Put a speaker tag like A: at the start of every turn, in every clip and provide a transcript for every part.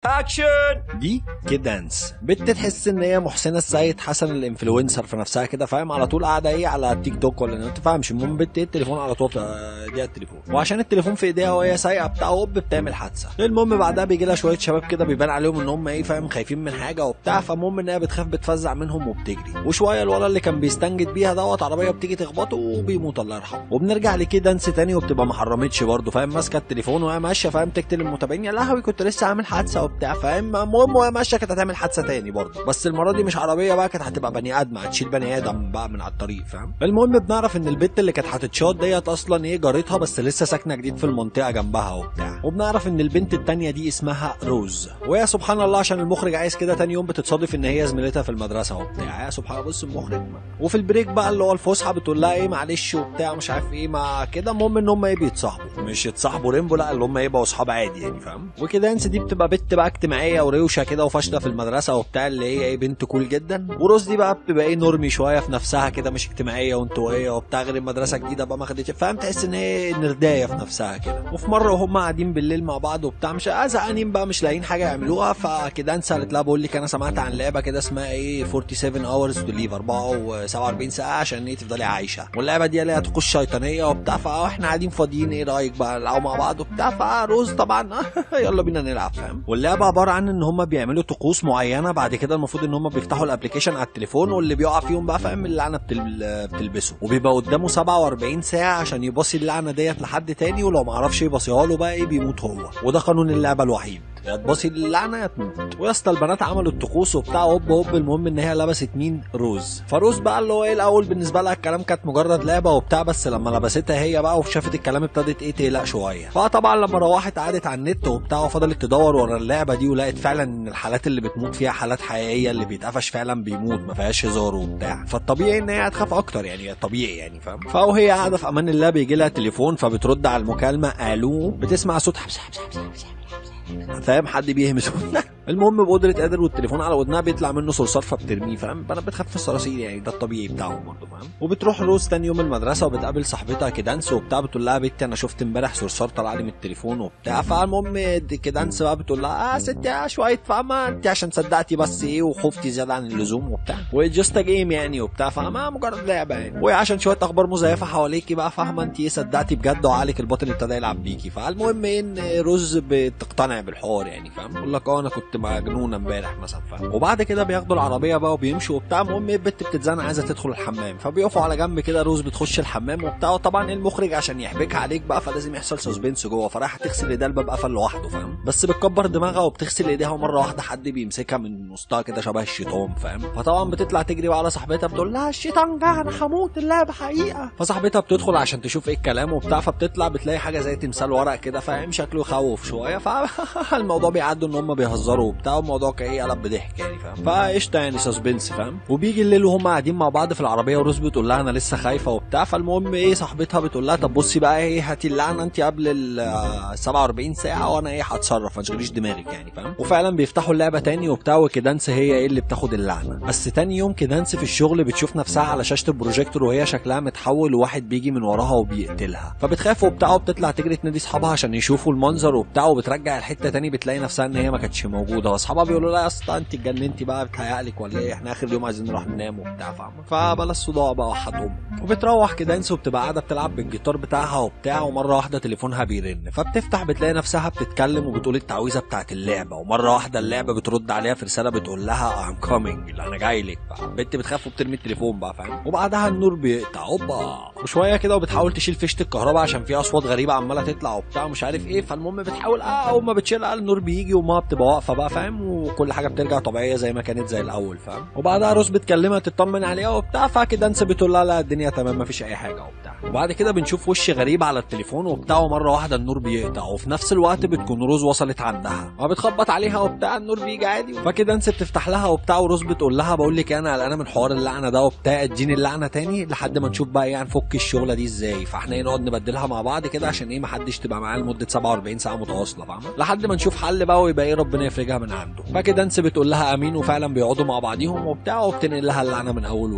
A: اكشن دي كيدانس بنت تحس ان هي محسنه السيد حسن الانفلونسر في نفسها كده فاهم على طول قاعده ايه على التيك توك ولا ما تفهمش المهم بنت ايه التليفون على طول دي التليفون وعشان التليفون في ايديها وهي سايقه بتاع هوب بتعمل حادثه المهم بعدها بيجي لها شويه شباب كده بيبان عليهم ان هم ايه فاهم خايفين من حاجه وبتاع فالمهم ان هي بتخاف بتفزع منهم وبتجري وشويه الولد اللي كان بيستنجد بيها دوت عربيه بتيجي تخبطه وبيموت الله يرحمه وبنرجع لكيدانس تاني وبتبقى ما حرمتش برضه فاهم ماسكه التليفون وهي ماشيه فاهم تقتل المتابعين يا لهوي كنت لسه عامل حادثه وبتاع فاهم المهم وهي ماشيه كانت هتعمل حادثه تاني برضه بس المره دي مش عربيه بقى كانت هتبقى بني ادم هتشيل بني ادم بقى من على الطريق فاهم المهم بنعرف ان البت اللي كانت هتتشاط ديت اصلا ايه جارتها بس لسه ساكنه جديد في المنطقه جنبها وبتاع وبنعرف ان البنت التانيه دي اسمها روز وهي سبحان الله عشان المخرج عايز كده تاني يوم بتصادف ان هي زميلتها في المدرسه وبتاع يا سبحان الله بص المخرج وفي البريك بقى اللي هو الفسحه بتقول لها ايه معلش وبتاع مش عارف ايه ما كده المهم ان هم ايه بيتصاحبوا مش يتصاحبوا ريمبو لا اللي هم يبقوا اصحاب عادي يعني فاهم وكده انس دي بتبقى بنت بقى اجتماعيه وروشه كده وفاشله في المدرسه وبتاع اللي هي ايه بنت كول جدا وروز دي بقى بتبقى ايه نورمي شويه في نفسها كده مش اجتماعيه وانطوائيه وبتاع غير المدرسه جديده بقى ما خدتش فاهم تحس ان هي نردايه في نفسها كده وفي مره وهم قاعدين بالليل مع بعض وبتاع مش زهقانين بقى مش لاقيين حاجه يعملوها فكده انس قالت لها بقول لك انا سمعت عن لعبه كده اسمها ايه 47 اورز تو ليف 47 ساعه عشان ايه تفضلي عايشه واللعبه دي ليها طقوس شيطانيه وبتاع فاحنا قاعدين فاضيين ايه رايك بقى نلعبوا مع بعض وبتاع فروز طبعا يلا بينا نلعب فاهم واللعبه عباره عن ان هم بيعملوا طقوس معينه بعد كده المفروض ان هم بيفتحوا الابلكيشن على التليفون واللي بيقع فيهم بقى فاهم اللعنه بتل... بتلبسه وبيبقى قدامه 47 ساعه عشان يبصي اللعنه ديت لحد تاني ولو ما عرفش يبصيها له بقى ايه بيموت هو وده قانون اللعبه الوحيد يا تبصي اللعنه يا تموت ويا اسطى البنات عملوا الطقوس وبتاع هوب هوب المهم ان هي لبست مين روز فروز بقى اللي هو ايه الاول بالنسبه لها الكلام كانت مجرد لعبه وبتاع بس لما لبستها هي بقى وشافت الكلام ابتدت ايه تقلق شويه فطبعا لما روحت قعدت على النت وبتاع وفضلت تدور ورا اللعبه دي ولقت فعلا ان الحالات اللي بتموت فيها حالات حقيقيه اللي بيتقفش فعلا بيموت ما فيهاش هزار وبتاع فالطبيعي ان هي هتخاف اكتر يعني طبيعي يعني فاهم فهي قاعده في امان الله بيجي لها تليفون فبترد على المكالمه الو بتسمع صوت حبس حبس حبس حبس فاهم حد بيهمس المهم بقدرة قادر والتليفون على ودنها بيطلع منه صرصار فبترميه فاهم بنات بتخاف في الصراصير يعني ده الطبيعي بتاعهم برضه فاهم وبتروح روز تاني يوم المدرسه وبتقابل صاحبتها كيدانس وبتاع بتقول لها بنتي انا شفت امبارح صرصار طلع لي من التليفون وبتاع فالمهم كيدانس بقى بتقول لها اه ستي شويه فاهمه انت عشان صدقتي بس ايه وخفتي زياده عن اللزوم وبتاع وجاست جيم يعني وبتاع فاهمه مجرد لعبه يعني وهي عشان شويه اخبار مزيفه حواليكي بقى فاهمه انت ايه صدقتي بجد وعقلك الباطن ابتدى يلعب بيكي فالمهم ان روز بتقتنع بالحوار يعني فاهم يقول لك اه انا كنت مجنونه امبارح مثلا فاهم وبعد كده بياخدوا العربيه بقى وبيمشوا وبتاع المهم البت بتتزنق عايزه تدخل الحمام فبيقفوا على جنب كده روز بتخش الحمام وبتاع وطبعا المخرج عشان يحبكها عليك بقى فلازم يحصل سسبنس جوه فرايحه تغسل ايديها الباب قفل لوحده فاهم بس بتكبر دماغها وبتغسل ايديها ومره واحده حد بيمسكها من وسطها كده شبه الشيطان فاهم فطبعا بتطلع تجري بقى على صاحبتها بتقول لها الشيطان جه انا هموت اللعبه حقيقه فصاحبتها بتدخل عشان تشوف ايه الكلام وبتاع فبتطلع بتلاقي حاجه زي تمثال ورق كده فاهم شكله يخوف شويه فالموضوع بيعدوا ان هم بيهزروا وبتاع والموضوع كان ايه قلب بضحك يعني فاهم فقشطه يعني سسبنس فاهم وبيجي الليل وهم قاعدين مع بعض في العربيه وروز بتقول لها انا لسه خايفه وبتاع فالمهم ايه صاحبتها بتقول لها طب بصي بقى ايه هاتي اللعنه انت قبل ال 47 ساعه وانا ايه هتصرف ما تشغليش دماغك يعني فاهم وفعلا بيفتحوا اللعبه تاني وبتاع وكيدانس هي ايه اللي بتاخد اللعنه بس تاني يوم كيدانس في الشغل بتشوف نفسها على شاشه البروجيكتور وهي شكلها متحول وواحد بيجي من وراها وبيقتلها فبتخاف وبتاع وبتطلع تجري تنادي اصحابها عشان يشوفوا المنظر وبتاع وبترجع الحته تاني بتلاقي نفسها ان هي ما كانتش موجوده واصحابها بيقولوا لها يا اسطى انت اتجننتي بقى بتهيألك ولا ايه احنا اخر يوم عايزين نروح ننام وبتاع فاهمه فبلا الصداع بقى وحدهم وبتروح كده انس وبتبقى قاعده بتلعب بالجيتار بتاعها وبتاع ومره واحده تليفونها بيرن فبتفتح بتلاقي نفسها بتتكلم وبتقول التعويذه بتاعت اللعبه ومره واحده اللعبه بترد عليها في رساله بتقول لها ام كامينج اللي انا جاي لك البنت بتخاف وبترمي التليفون بقى فاهم وبعدها النور بيقطع اوبا وشويه كده وبتحاول تشيل فيشه الكهرباء عشان في اصوات غريبه عماله تطلع وبتاع ومش عارف ايه فالمهم بتحاول اه اول ما بتشيلها النور بيجي وما بتبقى واقفه بقى فاهم وكل حاجه بترجع طبيعيه زي ما كانت زي الاول فاهم وبعدها روز بتكلمها تطمن عليها وبتاع فكده انس بتقول لها لا الدنيا تمام مفيش اي حاجه وبتاع وبعد كده بنشوف وش غريب على التليفون وبتاع ومره واحده النور بيقطع وفي نفس الوقت بتكون روز وصلت عندها فبتخبط عليها وبتاع النور بيجي عادي فكده انس بتفتح لها وبتاع وروز بتقول لها بقول لك انا قلقانه من حوار اللعنه ده وبتاع اديني اللعنه تاني لحد ما نشوف بقى ايه هنفك الشغله دي ازاي فاحنا ايه نقعد نبدلها مع بعض كده عشان ايه محدش تبقى معاه لمده 47 ساعه متواصله فاهمه لحد ما نشوف حل بقى ويبقى ايه ربنا يفرجها من عنده فكده انس بتقول لها امين وفعلا بيقعدوا مع بعضيهم وبتاع وبتنقل لها اللعنه من اول وجديد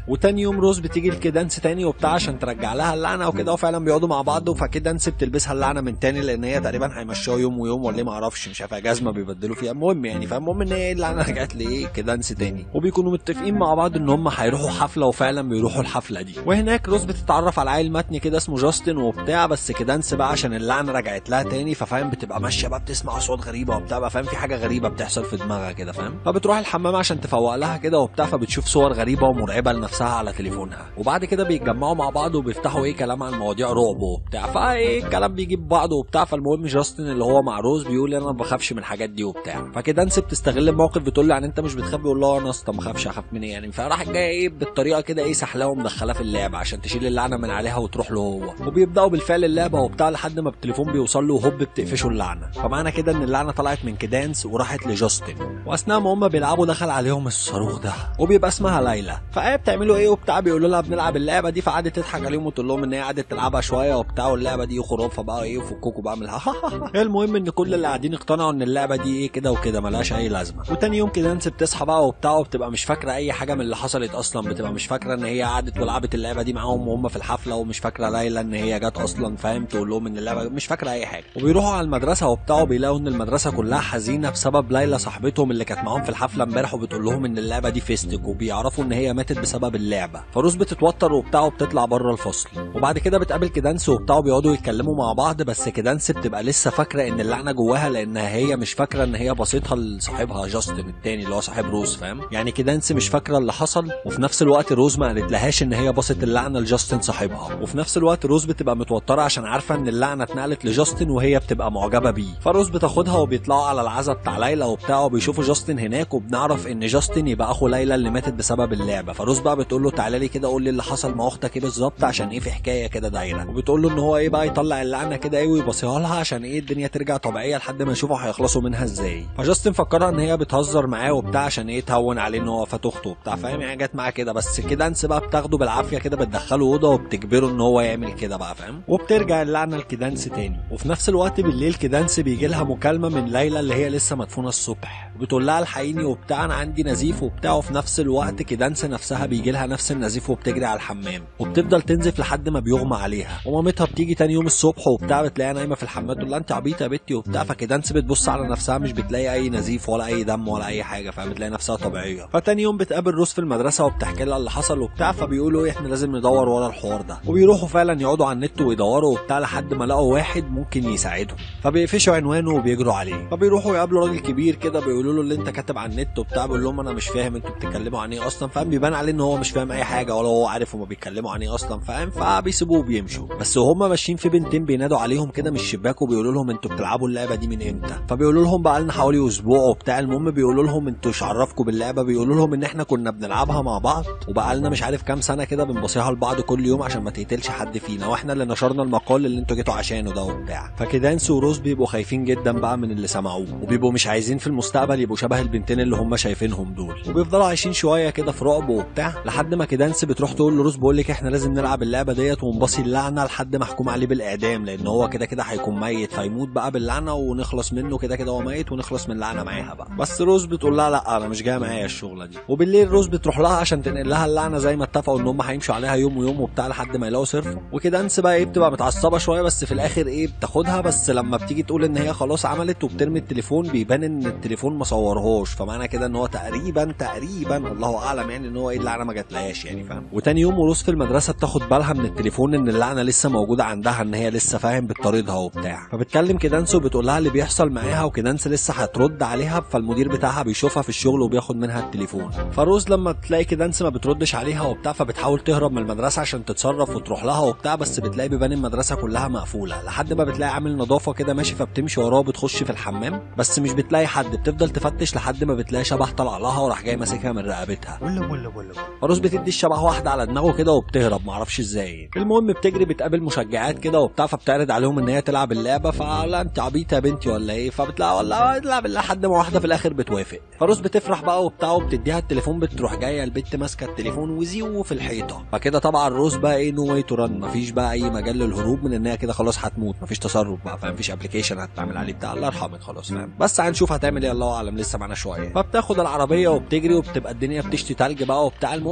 A: وتاني يوم روز بتيجي لكيدانس تاني وبتاع عشان ترجع لها اللعنه وكده وفعلا بيقعدوا مع بعض فكيدانس بتلبسها اللعنه من تاني لان هي تقريبا هيمشوها يوم ويوم ولا إيه ما اعرفش مش عارف جزمه بيبدلوا فيها المهم يعني فالمهم ان هي اللعنه رجعت لايه كيدانس تاني وبيكونوا متفقين مع بعض ان هم هيروحوا حفله وفعلا بيروحوا الحفله دي وهناك روز بتتعرف على عيل متني كده اسمه جاستن وبتاع بس كيدانس بقى عشان اللعنه رجعت لها تاني ففاهم بتبقى ماشيه بقى بتسمع اصوات غريبه وبتاع بقى فاهم في حاجه غريبه بتحصل في دماغها كده فاهم فبتروح الحمام عشان تفوق لها كده وبتاع فبتشوف صور غريبه ومرعبه لنفسها على تليفونها وبعد كده بيتجمعوا مع بعض وبيفتحوا ايه كلام عن مواضيع رعب وبتاع فايه الكلام بيجيب بعضه وبتاع فالمهم جاستن اللي هو مع روز بيقول انا ما بخافش من الحاجات دي وبتاع فكيدانس بتستغل الموقف بتقول له يعني انت مش بتخاف بيقول لها انا اصلا ما بخافش اخاف من ايه يعني فراح جايه ايه بالطريقه كده ايه سحلاه ومدخلاه في اللعبه عشان تشيل اللعنه من عليها وتروح له هو وبيبداوا بالفعل اللعبه وبتاع لحد ما التليفون بيوصل له وهوب بتقفشه اللعنه فمعنى كده ان اللعنه طلعت من كيدانس وراحت لجاستن واثناء ما هم بيلعبوا دخل عليهم الصاروخ ده وبيبقى اسمها ليلى فايه بتعملوا ايه وبتاع بيقولوا لها بنلعب اللعبه دي فقعدت تضحك عليهم وتقول لهم ان هي قعدت تلعبها شويه وبتاع واللعبه دي خرافه بقى ايه وفكوكوا بقى من المهم ان كل اللي قاعدين اقتنعوا ان اللعبه دي ايه كده وكده ملهاش اي لازمه وتاني يوم كيدانس بتصحى بقى وبتاع وبتبقى مش فاكره اي حاجه من اللي حصلت اصلا بتبقى مش فاكره ان هي قعدت ولعبت اللعبه دي معاهم وهم في الحفله ومش فاكره ليلى ان هي جت اصلا فاهم تقول لهم ان اللعبه مش فاكره اي حاجه وبيروحوا على المدرسه وبتاع بيلاقوا ان المدرسه كلها حزينه بسبب ليلى صاحبتهم اللي كانت معاهم في الحفله امبارح وبتقول لهم ان اللعبه دي فيستك وبيعرفوا ان هي ماتت بسبب اللعبه فروز بتتوتر وبتاع وبتطلع بره الفصل وبعد كده بتقابل كيدانس وبتاع بيقعدوا يتكلموا مع بعض بس كيدانس بتبقى لسه فاكره ان اللعنه جواها لانها هي مش فاكره ان هي بصيتها لصاحبها جاستن التاني اللي هو صاحب روز فاهم يعني كيدانس مش فاكره اللي حصل وفي نفس الوقت روز ما قالت لهاش ان هي بصت اللعنه لجاستن صاحبها وفي نفس الوقت روز بتبقى متوتره عشان عارفه ان اللعنه اتنقلت لجاستن وهي بتبقى معجبه بيه فروز بتاخدها وبيطلعوا على العزا بتاع ليلى وبتاع وبيشوفوا جاستن هناك وبنعرف ان جاستن يبقى اخو ليلى اللي ماتت بسبب اللعبه فروز بقى بتقول له تعالى لي كده قول لي اللي حصل مع اختك ايه بالظبط عشان ايه في حكايه كده دايره وبتقول له ان هو ايه بقى يطلع اللعنه كده ايه ويبصيها لها عشان ايه الدنيا ترجع طبيعيه لحد ما يشوفوا هيخلصوا منها ازاي فجاستن فكرها ان هي بتهزر معاه وبتاع عشان ايه تهون عليه ان هو فات اخته وبتاع فاهم يعني جت معاه كده بس كده انس بقى بتاخده بالعافيه كده بتدخله اوضه وبتجبره ان هو يعمل كده بقى فاهم وبترجع اللعنه لكيدانس تاني وفي نفس الوقت بالليل كيدانس بيجي لها مكالمه من ليلى اللي هي لسه مدفونه الصبح بتقول لها الحقيني وبتاع انا عندي نزيف وبتاع وفي نفس الوقت كيدانس نفسها بيجي لها نفس النزيف وبتجري على الحمام وبتفضل تنزف لحد ما بيغمى عليها ومامتها بتيجي تاني يوم الصبح وبتاع بتلاقيها نايمه في الحمام تقول لها انت عبيطه يا بنتي وبتاع فكيدانس بتبص على نفسها مش بتلاقي اي نزيف ولا اي دم ولا اي حاجه فبتلاقي نفسها طبيعيه فتاني يوم بتقابل روز في المدرسه وبتحكي لها اللي حصل وبتاع فبيقولوا ايه احنا لازم ندور ورا الحوار ده وبيروحوا فعلا يقعدوا على النت ويدوروا وبتاع لحد ما لقوا واحد ممكن يساعدهم فبيقفشوا عنوانه وبيجروا عليه فبيروحوا يقابلوا راجل كبير كده بيقولوا له اللي انت كاتب على النت وبتاع بيقول لهم انا مش فاهم انتوا بتتكلموا عن ايه اصلا فاهم بيبان عليه ان هو مش فاهم اي حاجه ولا هو عارف هما بيتكلموا عن ايه اصلا فاهم فبيسيبوه وبيمشوا بس وهم ماشيين في بنتين بينادوا عليهم كده من الشباك وبيقولوا لهم انتوا بتلعبوا اللعبه دي من امتى فبيقولوا لهم بقى لنا حوالي اسبوع وبتاع المهم بيقولوا لهم انتوا ايش عرفكم باللعبه بيقولوا لهم ان احنا كنا بنلعبها مع بعض وبقى لنا مش عارف كام سنه كده بنبصيها لبعض كل يوم عشان ما تقتلش حد فينا واحنا اللي نشرنا المقال اللي انتوا جيتوا عشانه ده وبتاع فكيدانس وروز بيبقوا خايفين جدا بقى من اللي سمعوه وبيبقوا مش عايزين في المستقبل يبقوا شبه البنتين اللي هم شايفينهم دول وبيفضلوا عايشين شويه كده في رعب وبتاع لحد ما كيدانس بتروح تقول لروز بقول لك احنا لازم نلعب اللعبه ديت ونبصي اللعنه لحد محكوم عليه بالاعدام لان هو كده كده هيكون ميت فيموت بقى باللعنه ونخلص منه كده كده هو ميت ونخلص من اللعنه معاها بقى بس روز بتقول لها لا انا مش جايه معايا الشغله دي وبالليل روز بتروح لها عشان تنقل لها اللعنه زي ما اتفقوا ان هم هيمشوا عليها يوم ويوم وبتاع لحد ما يلاقوا صرفه وكيدانس بقى ايه بتبقى متعصبه شويه بس في الاخر ايه بتاخدها بس لما بتيجي تقول ان هي خلاص عملت وبترمي التليفون بيبان ان التليفون ما صورهوش فمعنى كده ان هو تقريبا تقريبا الله اعلم يعني ان هو ايه اللعنه ما جاتلهاش يعني فاهم وتاني يوم وروز في المدرسه بتاخد بالها من التليفون ان اللعنه لسه موجوده عندها ان هي لسه فاهم بتطاردها وبتاع فبتكلم كيدانس وبتقول لها اللي بيحصل معاها وكيدانس لسه هترد عليها فالمدير بتاعها بيشوفها في الشغل وبياخد منها التليفون فروز لما تلاقي كيدانس ما بتردش عليها وبتاع فبتحاول تهرب من المدرسه عشان تتصرف وتروح لها وبتاع بس بتلاقي بيبان المدرسه كلها مقفوله لحد ما بتلاقي عامل نظافه كده ماشي فبتمشي وراه بتخش في الحمام بس مش بتلاقي حد بتفضل تفتش لحد ما بتلاقي شبح طلع لها وراح جاي ماسكها من رقبتها
B: ولا ولا ولا
A: فروز بتدي الشبح واحده على دماغه كده وبتهرب معرفش ازاي المهم بتجري بتقابل مشجعات كده وبتاع فبتعرض عليهم ان هي تلعب اللعبه فلا انت عبيطه يا بنتي ولا ايه فبتلاقي والله تلعب لحد ما واحده في الاخر بتوافق فروز بتفرح بقى وبتاع وبتديها التليفون بتروح جايه البت ماسكه التليفون وزيو في الحيطه فكده طبعا روز بقى ايه نو واي تو ران مفيش بقى اي مجال للهروب من ان هي كده خلاص هتموت مفيش تصرف بقى فاهم مفيش ابلكيشن هتعمل عليه بتاع الله يرحمك خلاص فاهم بس هنشوف هتعمل ايه الله اعلم لسه معانا شويه فبتاخد العربيه وبتجري وبتبقى الدنيا بتشتي تلج بقى وبتاع المهم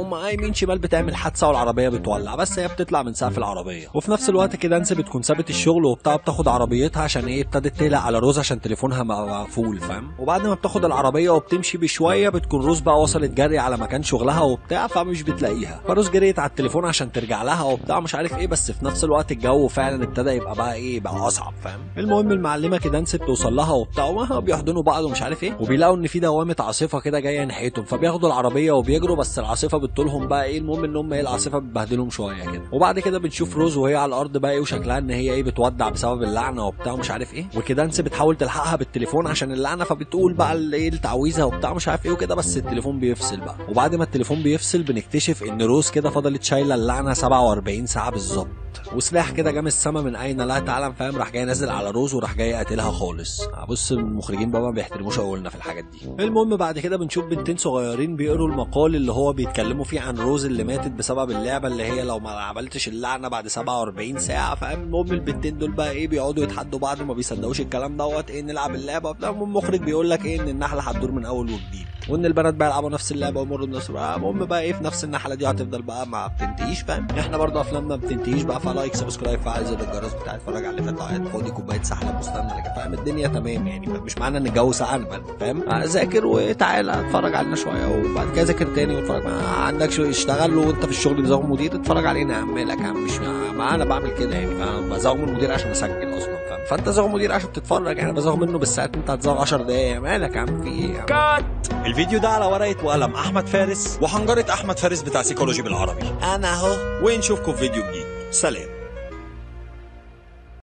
A: هم قايمين شمال بتعمل حادثه والعربيه بتولع بس هي بتطلع من سقف العربيه وفي نفس الوقت كده انسي بتكون سابت الشغل وبتاع بتاخد عربيتها عشان ايه ابتدت تقلق على روز عشان تليفونها مقفول فاهم وبعد ما بتاخد العربيه وبتمشي بشويه بتكون روز بقى وصلت جري على مكان شغلها وبتاع فمش بتلاقيها فروز جريت على التليفون عشان ترجع لها وبتاع مش عارف ايه بس في نفس الوقت الجو فعلا ابتدى يبقى بقى ايه بقى اصعب فاهم المهم المعلمه كده انسي بتوصل لها وبتاع وما بيحضنوا بعض ومش عارف ايه وبيلاقوا ان في دوامه عاصفه كده جايه ناحيتهم فبياخدوا العربيه وبيجروا بس العاصفه بتطولهم بقى ايه المهم ان هم ايه العاصفه بتبهدلهم شويه كده وبعد كده بنشوف روز وهي على الارض بقى ايه وشكلها ان هي ايه بتودع بسبب اللعنه وبتاع مش عارف ايه وكده انسي بتحاول تلحقها بالتليفون عشان اللعنه فبتقول بقى ال- ايه التعويذه وبتاع مش عارف ايه وكده بس التليفون بيفصل بقى وبعد ما التليفون بيفصل بنكتشف ان روز كده فضلت شايله اللعنه 47 ساعه بالظبط وسلاح كده جه من السما من اين لا تعلم فاهم راح جاي نازل على روز وراح جاي قاتلها خالص بص المخرجين بقى ما بيحترموش قولنا في الحاجات دي المهم بعد كده بنشوف بنتين صغيرين بيقروا المقال اللي هو بيتكلموا فيه عن روز اللي ماتت بسبب اللعبه اللي هي لو ما عملتش اللعنه بعد 47 ساعه فاهم المهم البنتين دول بقى ايه بيقعدوا يتحدوا بعض وما بيصدقوش الكلام دوت ايه نلعب اللعبه وبتاع المهم المخرج بيقول لك ايه ان النحله هتدور من اول وجديد وان البنات بقى يلعبوا نفس اللعبه ويمروا بنفس الوقت. المهم بقى ايه في نفس النحله دي هتفضل بقى ما بتنتهيش فاهم احنا برضه افلامنا ما بتنتهيش بقى فلايك سبسكرايب فعل زر الجرس بتاع اتفرج على اللي فات قاعد فاضي كوبايه سحلب مستنى لك فاهم الدنيا تمام يعني مش معنى ان الجو سقعان فاهم آه، ذاكر وتعالى اتفرج علينا شويه وبعد كده ذاكر تاني واتفرج ما عندك شو اشتغل وانت في الشغل بزغم مدير اتفرج علينا يا عم مالك يا عم مش ما انا بعمل كده يعني فانا بزغم المدير عشان اسجل اصلا فاهم فانت زغم مدير عشان تتفرج يعني بزغم منه بالساعات انت هتزغم 10 دقايق مالك يا عم في ايه يا عم؟
B: الفيديو ده على ورقه وقلم احمد فارس وحنجره احمد فارس بتاع سيكولوجي بالعربي
A: انا اهو
B: ونشوفكم في فيديو جديد سلام